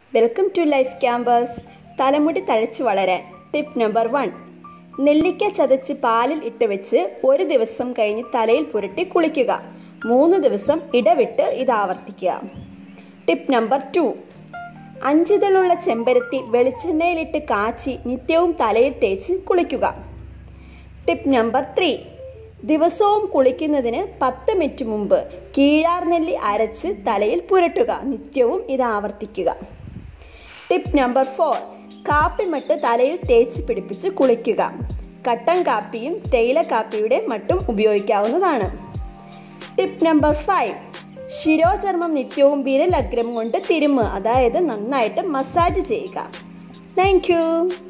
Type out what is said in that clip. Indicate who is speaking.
Speaker 1: welcome to life campus തലമുടി തഴച്ചു വളരാൻ ടിപ്പ് നമ്പർ വൺ നെല്ലിക്ക ചതച്ച് പാലിൽ ഇട്ട് വെച്ച് ഒരു ദിവസം കഴിഞ്ഞ് തലയിൽ പുരട്ടി കുളിക്കുക മൂന്ന് ദിവസം ഇടവിട്ട് ഇത് ആവർത്തിക്കുക ടിപ്പ് നമ്പർ ടു അഞ്ചിതളുള്ള ചെമ്പരത്തി വെളിച്ചെണ്ണയിലിട്ട് കാച്ചി നിത്യവും തലയിൽ തേച്ച് കുളിക്കുക ടിപ്പ് നമ്പർ ത്രീ ദിവസവും കുളിക്കുന്നതിന് പത്ത് മിനിറ്റ് മുമ്പ് കീഴാർ നെല്ലി അരച്ച് തലയിൽ പുരട്ടുക നിത്യവും ഇത് ആവർത്തിക്കുക ടിപ്പ് നമ്പർ ഫോർ കാപ്പിമട്ട് തലയിൽ തേച്ച് പിടിപ്പിച്ച് കുളിക്കുക കട്ടൻ കാപ്പിയും തേയില കാപ്പിയുടെ മട്ടും ഉപയോഗിക്കാവുന്നതാണ് ടിപ്പ് നമ്പർ ഫൈവ് ശിരോചർമ്മം നിത്യവും വിരലഗ്രം കൊണ്ട് തിരുമുക അതായത് നന്നായിട്ട് മസാജ് ചെയ്യുക താങ്ക്